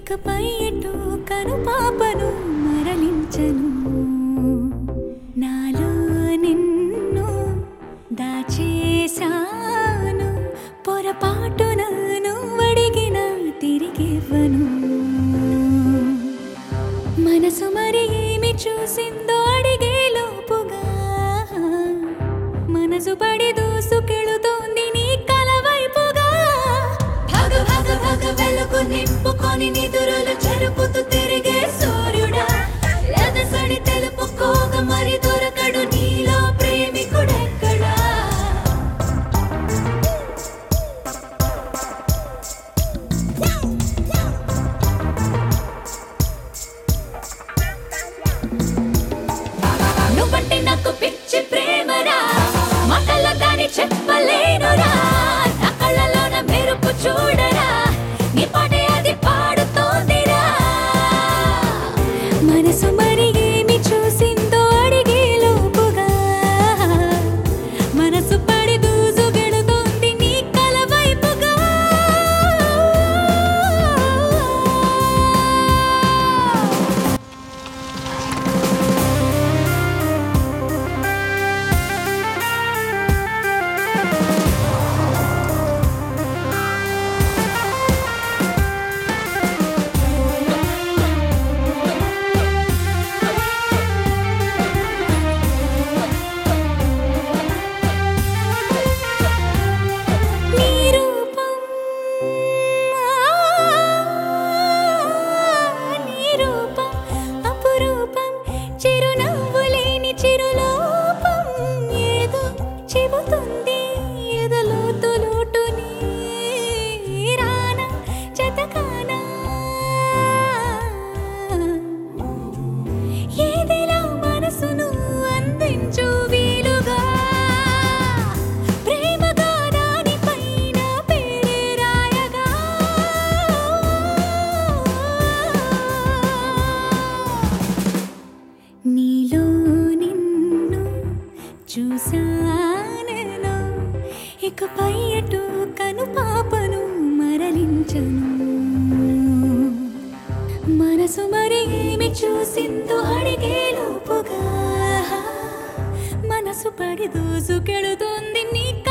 ఇకపై ఎటు కను పాపను మరలించను నాలో నిన్ను దాచేశాను పొరపాటున నువ్వడిగిన తిరిగివ్వను మనసు మరి ఏమి చూసిందో అడిగే లోపుగా మనసు పడి దూసుకెళుతోంది నీ కల వైపుగా భగ భగ భగ వెలుగు నింపుకొని నిదురులు చెరుపుతూ తిరిగే సూర్యుడా ఎదసడి తెలుపుకోగ మరి దొరకడు నీలో ప్రేమికుడెక్కడా నువ్వంటే నాకు పిచ్చి ప్రేమరా మాటల్లో దాని చెప్పలేనురా నా కళ్ళలోన మెరుపు చూడరా నీ పాటే అది పాడుతోందిరా మనసు మరి ఏమి చూసిందో అడిగే లోపుగా మనసు పడి దూసుకెళుతోంది నీ కల వైపుగా నీ రూపం నీ రూపం అపురూపం చిరునవ్వు లేని చిరులోపం ఏదో చెబుతుంది ఎదలోతు లోటుని రానా జతకానా ఏదిలా మనసును అందించు వీలుగా ప్రేమగా దానిపైన పేరే రాయగా నీలో నిన్ను చూసానెను ఇకపై అటు కను పాపను మరలించను మనసు మరి ఏమి చూసిందో అడిగే లోపుగా మనసు పడి దూసుకెళుతోంది నీ